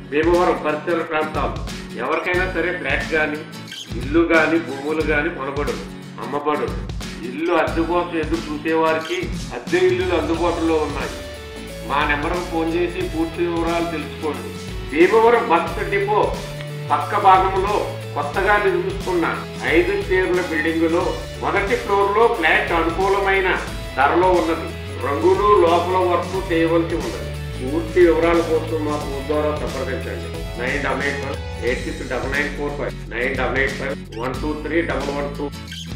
భీమవరం పరిసర ప్రాంతాలు ఎవరికైనా సరే ఫ్లాట్ కానీ ఇల్లు కానీ భూములు కానీ కొనబడును అమ్మబడును ఇల్లు అద్దె కోసం ఎదురు చూసేవారికి అద్దె ఇల్లులు అందుబాటులో ఉన్నాయి మా నెంబర్కు ఫోన్ చేసి పూర్తి వివరాలు తెలుసుకోండి భీమవరం బస్ డిపో పక్క భాగంలో కొత్తగా నిర్మిస్తున్న ఐదు స్టేర్ల బిల్డింగులో మొదటి ఫ్లోర్ లో ఫ్లాట్ అనుకూలమైన ధరలో ఉన్నది రంగులు లోపల వర్క్ చేయవలసి ఉన్నది పూర్తి వివరాల కోసం మా ఫోన్ ద్వారా సంప్రదించండి nine double eight five eight six double nine four five nine double eight five one two three double one two